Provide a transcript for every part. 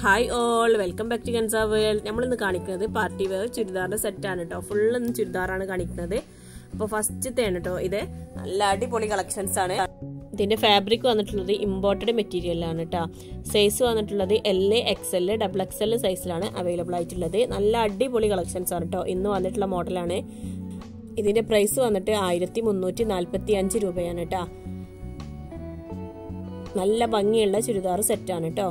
hi all welcome back to കൻസാ world നമ്മളിന്ന് കാണിക്കുന്നത് പാർട്ടി വെയർ ചുരിദാറിന്റെ സെറ്റാണ് കേട്ടോ ഫുൾ ഇന്ന് ചുരിദാറാണ് കാണിക്കുന്നത് അപ്പോൾ ഫസ്റ്റത്തെയാണ് കേട്ടോ ഇത് നല്ല അടിപൊളി കളക്ഷൻസ് ആണ് ഇതിന്റെ ഫാബ്രിക് വന്നിട്ടുള്ളത് ഇമ്പോർട്ടഡ് മെറ്റീരിയലാണ് കേട്ടോ സൈസ് വന്നിട്ടുള്ളത് L X L double X L സൈസിലാണ് അവൈലബിൾ ആയിട്ടുള്ളത് നല്ല അടിപൊളി കളക്ഷൻസ് ആണ് കേട്ടോ ഇന്ന് വന്നിട്ടുള്ള മോഡലാണ് ഇതിന്റെ പ്രൈസ് വന്നിട്ട് ആയിരത്തി മുന്നൂറ്റി നാൽപ്പത്തി അഞ്ച് രൂപയാണ് കേട്ടോ നല്ല ഭംഗിയുള്ള ചുരിദാർ സെറ്റാണ് കേട്ടോ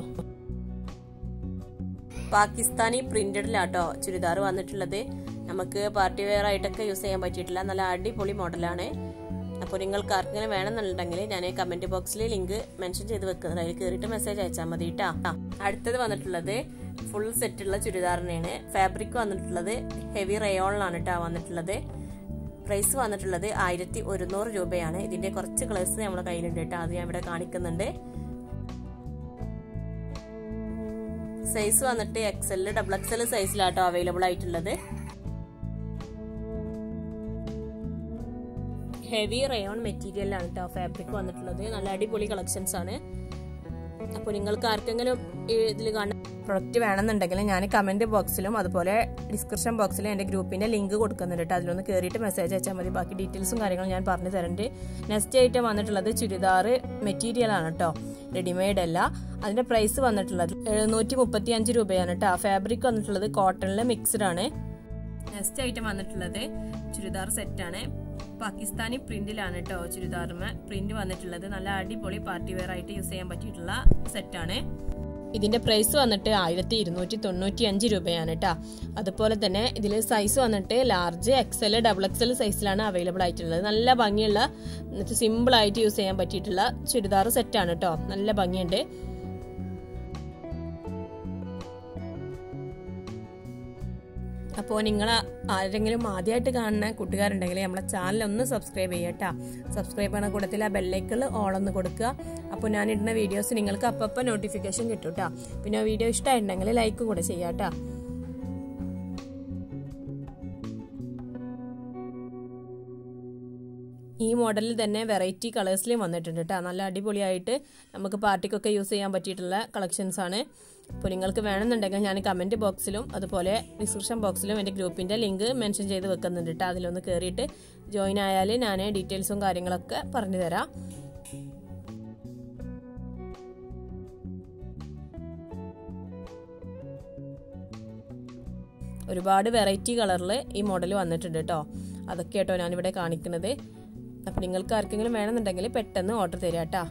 പാകിസ്ഥാനി പ്രിന്റഡിലാട്ടോ ചുരിദാർ വന്നിട്ടുള്ളത് നമുക്ക് പാർട്ടി വെയർ ആയിട്ടൊക്കെ യൂസ് ചെയ്യാൻ പറ്റിയിട്ടില്ല നല്ല അടിപൊളി മോഡലാണ് അപ്പോൾ നിങ്ങൾക്ക് ആർക്കെങ്കിലും വേണമെന്നുണ്ടെങ്കിൽ ഞാൻ കമന്റ് ബോക്സിൽ ലിങ്ക് മെൻഷൻ ചെയ്ത് വെക്കുന്നത് അതിൽ കയറിയിട്ട് മെസ്സേജ് അയച്ചാൽ മതി കേട്ടോ അടുത്തത് വന്നിട്ടുള്ളത് ഫുൾ സെറ്റുള്ള ചുരിദാറിനെയാണ് ഫാബ്രിക് വന്നിട്ടുള്ളത് ഹെവി റയോണിലാണ് കേട്ടോ വന്നിട്ടുള്ളത് പ്രൈസ് വന്നിട്ടുള്ളത് ആയിരത്തി ഒരുന്നൂറ് രൂപയാണ് ഇതിന്റെ കുറച്ച് കളേഴ്സ് നമ്മുടെ കയ്യിലുണ്ട് കേട്ടോ അത് ഞാൻ ഇവിടെ കാണിക്കുന്നുണ്ട് സൈസ് വന്നിട്ട് X L double X L സൈസിലാട്ടോ അവൈലബിൾ ആയിട്ടുള്ളത് ഹെവി റയോൺ മെറ്റീരിയലാണ് കേട്ടോ ഫാബ്രിക് വന്നിട്ടുള്ളത് നല്ല അടിപൊളി കളക്ഷൻസ് ആണ് അപ്പോൾ നിങ്ങൾക്ക് ആർക്കെങ്കിലും ഇതിൽ കാണുന്ന പ്രൊഡക്റ്റ് വേണമെന്നുണ്ടെങ്കിൽ ഞാൻ കമന്റ് ബോക്സിലും അതുപോലെ ഡിസ്ക്രിപ്ഷൻ ബോക്സിലും എൻ്റെ ഗ്രൂപ്പിന്റെ ലിങ്ക് കൊടുക്കുന്നുണ്ട് കേട്ടോ അതിലൊന്ന് കയറിയിട്ട് മെസ്സേജ് അയച്ചാൽ മതി ബാക്കി ഡീറ്റെയിൽസും കാര്യങ്ങളും ഞാൻ പറഞ്ഞു തരുന്നുണ്ട് നെക്സ്റ്റ് ഐറ്റം വന്നിട്ടുള്ളത് ചുരിദാർ മെറ്റീരിയൽ ആണ് കേട്ടോ റെഡിമെയ്ഡ് അല്ല അതിന്റെ പ്രൈസ് വന്നിട്ടുള്ളത് എഴുന്നൂറ്റി മുപ്പത്തി അഞ്ച് രൂപയാണ് കേട്ടോ ഫാബ്രിക് വന്നിട്ടുള്ളത് കോട്ടണിലെ മിക്സ്ഡ് ആണ് നെക്സ്റ്റ് ഐറ്റം വന്നിട്ടുള്ളത് ചുരിദാർ സെറ്റാണ് പാകിസ്ഥാനി പ്രിന്റിലാണ് കേട്ടോ ചുരിദാറുമ പ്രിന്റ് വന്നിട്ടുള്ളത് നല്ല അടിപൊളി പാർട്ടി വെയർ ആയിട്ട് യൂസ് ചെയ്യാൻ പറ്റിയിട്ടുള്ള സെറ്റാണ് ഇതിന്റെ പ്രൈസ് വന്നിട്ട് ആയിരത്തി ഇരുന്നൂറ്റി തൊണ്ണൂറ്റി അഞ്ച് രൂപയാണ് കേട്ടോ അതുപോലെ തന്നെ ഇതിൽ സൈസ് വന്നിട്ട് large X L double X L സൈസിലാണ് അവൈലബിൾ ആയിട്ടുള്ളത് നല്ല ഭംഗിയുള്ള സിമ്പിൾ ആയിട്ട് യൂസ് ചെയ്യാൻ പറ്റിയിട്ടുള്ള ചുരിദാർ സെറ്റാണ് കേട്ടോ നല്ല ഭംഗിയുണ്ട് അപ്പോൾ നിങ്ങൾ ആരെങ്കിലും ആദ്യമായിട്ട് കാണുന്ന കൂട്ടുകാരുണ്ടെങ്കിൽ നമ്മളെ ചാനൽ ഒന്ന് സബ്സ്ക്രൈബ് ചെയ്യട്ടോ സബ്സ്ക്രൈബ് ചെയ്യുന്ന കൂട്ടത്തിൽ ആ ബെല്ലൈക്കിൾ ഓളൊന്ന് കൊടുക്കുക അപ്പോൾ ഞാൻ ഇടുന്ന വീഡിയോസ് നിങ്ങൾക്ക് അപ്പം നോട്ടിഫിക്കേഷൻ കിട്ടും കേട്ടോ പിന്നെ വീഡിയോ ഇഷ്ടമായിട്ടുണ്ടെങ്കിൽ ലൈക്ക് കൂടെ ചെയ്യാട്ടോ ഈ മോഡലിൽ തന്നെ വെറൈറ്റി കളേഴ്സിലും വന്നിട്ടുണ്ട് കേട്ടോ നല്ല അടിപൊളിയായിട്ട് നമുക്ക് പാർട്ടിക്കൊക്കെ യൂസ് ചെയ്യാൻ പറ്റിയിട്ടുള്ള കളക്ഷൻസ് ആണ് അപ്പോൾ നിങ്ങൾക്ക് വേണമെന്നുണ്ടെങ്കിൽ ഞാൻ കമൻറ്റ് ബോക്സിലും അതുപോലെ ഡിസ്ക്രിപ്ഷൻ ബോക്സിലും എൻ്റെ ഗ്രൂപ്പിൻ്റെ ലിങ്ക് മെൻഷൻ ചെയ്ത് വെക്കുന്നുണ്ട് കേട്ടോ അതിലൊന്ന് കയറിയിട്ട് ജോയിൻ ആയാൽ ഞാൻ ഡീറ്റെയിൽസും കാര്യങ്ങളൊക്കെ പറഞ്ഞു തരാം ഒരുപാട് വെറൈറ്റി കളറിൽ ഈ മോഡൽ വന്നിട്ടുണ്ട് കേട്ടോ അതൊക്കെ കേട്ടോ ഞാനിവിടെ കാണിക്കുന്നത് അപ്പം നിങ്ങൾക്ക് ആർക്കെങ്കിലും വേണമെന്നുണ്ടെങ്കിൽ പെട്ടെന്ന് ഓർഡർ തരാം കേട്ടോ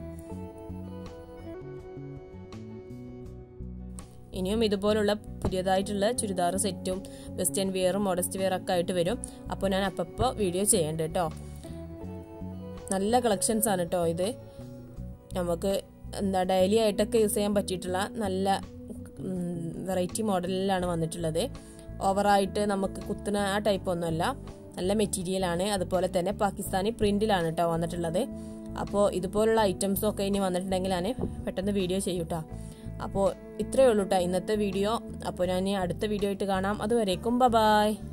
ഇനിയും ഇതുപോലുള്ള പുതിയതായിട്ടുള്ള ചുരിദാർ സെറ്റും വെസ്റ്റേൺ വെയറും മോഡസ്റ്റ് വെയർ ഒക്കെ ആയിട്ട് വരും അപ്പോൾ ഞാൻ അപ്പപ്പോൾ വീഡിയോ ചെയ്യേണ്ട കേട്ടോ നല്ല കളക്ഷൻസ് ആണ് കേട്ടോ ഇത് നമുക്ക് എന്താ ഡെയിലി ആയിട്ടൊക്കെ യൂസ് ചെയ്യാൻ പറ്റിയിട്ടുള്ള നല്ല വെറൈറ്റി മോഡലിലാണ് വന്നിട്ടുള്ളത് ഓവറായിട്ട് നമുക്ക് കുത്തുന്ന ആ ടൈപ്പ് ഒന്നുമല്ല നല്ല മെറ്റീരിയലാണ് അതുപോലെ തന്നെ പാകിസ്ഥാനി പ്രിന്റിലാണ് കേട്ടോ വന്നിട്ടുള്ളത് അപ്പോൾ ഇതുപോലുള്ള ഐറ്റംസും ഒക്കെ ഇനി വന്നിട്ടുണ്ടെങ്കിൽ ഞാൻ പെട്ടെന്ന് വീഡിയോ ചെയ്യൂട്ടോ അപ്പോൾ ഇത്രയേ ഉള്ളൂ കേട്ടോ ഇന്നത്തെ വീഡിയോ അപ്പോൾ ഞാൻ അടുത്ത വീഡിയോ ആയിട്ട് കാണാം അതുവരേക്കും ബ ബായ്